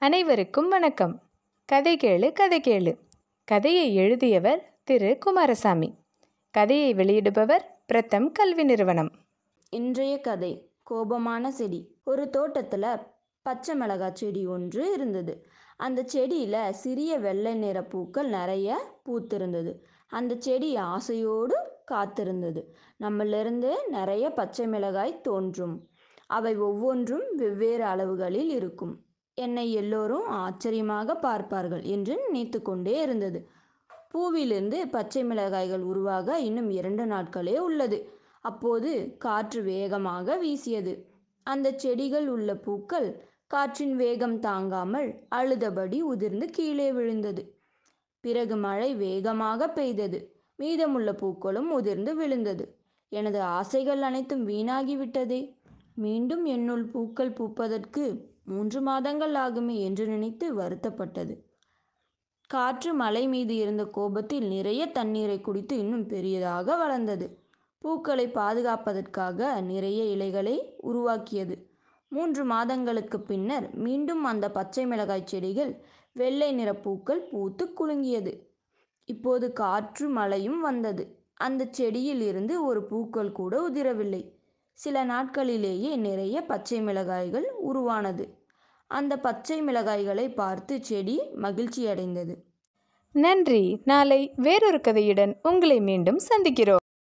அனைவருக்கும் வணக்கம் கதை கேளு கதை கேளு கதையை எழுதியவர் திரு குமாரசாமி கதையை வெளியிடுபவர் பிரதம் கல்வி நிறுவனம் இன்றைய கதை கோபமான செடி ஒரு தோட்டத்தில் பச்சை மிளகாய் செடி ஒன்று இருந்தது அந்த செடியில் சிறிய வெள்ளை நிற பூக்கள் நிறைய பூத்திருந்தது அந்த செடி ஆசையோடு காத்திருந்தது நம்மளிருந்து நிறைய பச்சை மிளகாய் தோன்றும் அவை ஒவ்வொன்றும் வெவ்வேறு அளவுகளில் இருக்கும் என்னை எல்லோரும் ஆச்சரியமாக பார்ப்பார்கள் என்று நினைத்து கொண்டே இருந்தது பூவிலிருந்து பச்சை மிளகாய்கள் உருவாக இன்னும் இரண்டு நாட்களே உள்ளது அப்போது காற்று வேகமாக வீசியது அந்த செடிகள் உள்ள பூக்கள் காற்றின் வேகம் தாங்காமல் அழுதபடி உதிர்ந்து கீழே விழுந்தது பிறகு மழை வேகமாக பெய்தது மீதமுள்ள பூக்களும் உதிர்ந்து விழுந்தது எனது ஆசைகள் அனைத்தும் வீணாகிவிட்டதே மீண்டும் என்னுள் பூக்கள் பூப்பதற்கு மூன்று மாதங்கள் ஆகுமே என்று நினைத்து வருத்தப்பட்டது காற்று மலை மீது இருந்த கோபத்தில் நிறைய தண்ணீரை குடித்து இன்னும் பெரியதாக வளர்ந்தது பூக்களை பாதுகாப்பதற்காக நிறைய இலைகளை உருவாக்கியது மூன்று மாதங்களுக்கு பின்னர் மீண்டும் அந்த பச்சை மிளகாய் செடிகள் வெள்ளை நிற பூக்கள் பூத்து குலுங்கியது இப்போது காற்று மழையும் வந்தது அந்த செடியில் இருந்து ஒரு பூக்கள் கூட உதிரவில்லை சில நாட்களிலேயே நிறைய பச்சை மிளகாய்கள் உருவானது அந்த பச்சை மிளகாய்களை பார்த்து செடி மகிழ்ச்சியடைந்தது நன்றி நாளை வேறொரு கதையுடன் உங்களை மீண்டும் சந்திக்கிறோம்